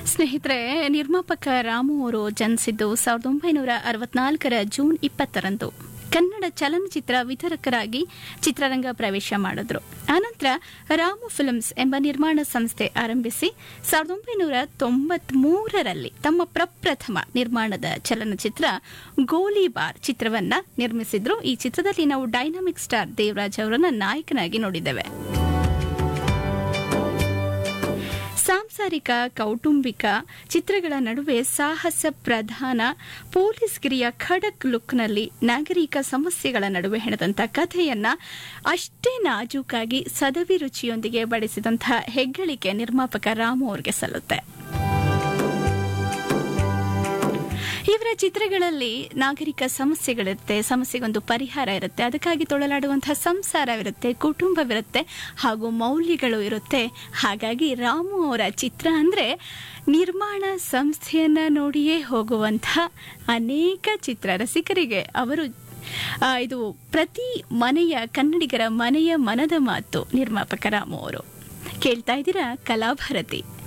ಸ್ನೇಹಿತರೆ ನಿರ್ಮಾಪಕ ರಾಮು ಅವರು ಜನಿಸಿದ್ದು ಸಾವಿರದ ಒಂಬೈನೂರ ಅರವತ್ನಾಲ್ಕರ ಜೂನ್ ಇಪ್ಪತ್ತರಂದು ಕನ್ನಡ ಚಲನಚಿತ್ರ ವಿತರಕರಾಗಿ ಚಿತ್ರರಂಗ ಪ್ರವೇಶ ಮಾಡಿದ್ರು ಆನಂತರ ರಾಮು ಫಿಲ್ಮ್ಸ್ ಎಂಬ ನಿರ್ಮಾಣ ಸಂಸ್ಥೆ ಆರಂಭಿಸಿ ಸಾವಿರದ ಒಂಬೈನೂರ ತೊಂಬತ್ಮೂರರಲ್ಲಿ ತಮ್ಮ ಪ್ರಪ್ರಥಮ ನಿರ್ಮಾಣದ ಚಲನಚಿತ್ರ ಗೋಲಿಬಾರ್ ಚಿತ್ರವನ್ನ ನಿರ್ಮಿಸಿದ್ರು ಈ ಚಿತ್ರದಲ್ಲಿ ನಾವು ಡೈನಾಮಿಕ್ ಸ್ಟಾರ್ ದೇವರಾಜ್ ಅವರನ್ನ ನಾಯಕನಾಗಿ ನೋಡಿದ್ದೇವೆ ಸಾಂಸಾರಿಕ ಕೌಟುಂಬಿಕ ಚಿತ್ರಗಳ ನಡುವೆ ಸಾಹಸ ಪ್ರಧಾನ ಪೊಲೀಸ್ಗಿರಿಯ ಖಡಕ್ ಲುಕ್ನಲ್ಲಿ ನಾಗರಿಕ ಸಮಸ್ಯೆಗಳ ನಡುವೆ ಹೆಣೆದಂಥ ಕಥೆಯನ್ನ ಅಷ್ಟೇ ನಾಜೂಕಾಗಿ ಸದವಿ ರುಚಿಯೊಂದಿಗೆ ಬಡಿಸಿದಂತಹ ಹೆಗ್ಗಳಿಕೆ ನಿರ್ಮಾಪಕ ರಾಮು ಅವರಿಗೆ ಸಲ್ಲುತ್ತೆ ಇವರ ಚಿತ್ರಗಳಲ್ಲಿ ನಾಗರಿಕ ಸಮಸ್ಯೆಗಳಿರುತ್ತೆ ಸಮಸ್ಯೆಗೊಂದು ಪರಿಹಾರ ಇರುತ್ತೆ ಅದಕ್ಕಾಗಿ ತೊಳಲಾಡುವಂತಹ ಸಂಸಾರವಿರುತ್ತೆ ಕುಟುಂಬವಿರುತ್ತೆ ಹಾಗೂ ಮೌಲ್ಯಗಳು ಇರುತ್ತೆ ಹಾಗಾಗಿ ರಾಮು ಅವರ ಚಿತ್ರ ಅಂದ್ರೆ ನಿರ್ಮಾಣ ಸಂಸ್ಥೆಯನ್ನ ನೋಡಿಯೇ ಹೋಗುವಂತಹ ಅನೇಕ ಚಿತ್ರ ರಸಿಕರಿಗೆ ಅವರು ಆ, ಇದು ಪ್ರತಿ ಮನೆಯ ಕನ್ನಡಿಗರ ಮನೆಯ ಮನದ ಮಾತು ನಿರ್ಮಾಪಕ ರಾಮು ಅವರು ಕೇಳ್ತಾ ಇದ್ದೀರಾ ಕಲಾಭಾರತಿ